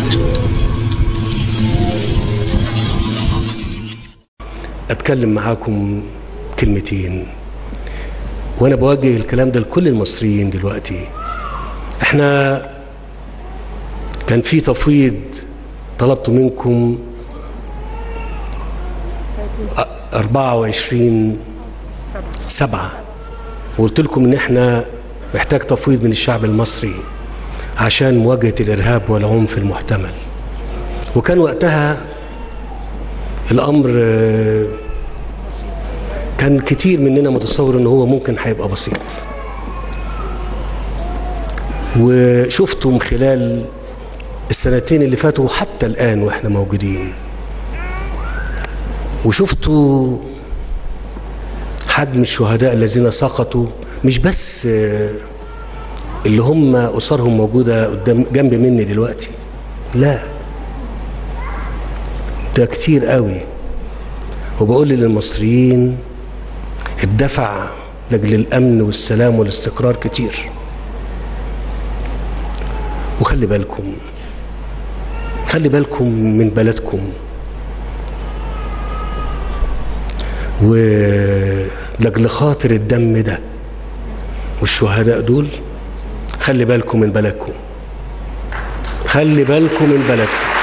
اتكلم معاكم كلمتين وانا بوجه الكلام ده لكل المصريين دلوقتي احنا كان في تفويض طلبت منكم 24 سبعة وقلت لكم ان احنا محتاج تفويض من الشعب المصري عشان مواجهة الارهاب والعنف المحتمل وكان وقتها الامر كان كتير مننا متصور ان هو ممكن هيبقى بسيط وشفتم خلال السنتين اللي فاتوا وحتى الان واحنا موجودين وشفتوا حجم الشهداء الذين سقطوا مش بس اللي هم اسرهم موجوده قدام جنب مني دلوقتي لا ده كتير قوي وبقول للمصريين الدفع لاجل الامن والسلام والاستقرار كتير وخلي بالكم خلي بالكم من بلدكم ولاجل خاطر الدم ده والشهداء دول خلي بالكم من بلدكم خلي بالكم من بلدكم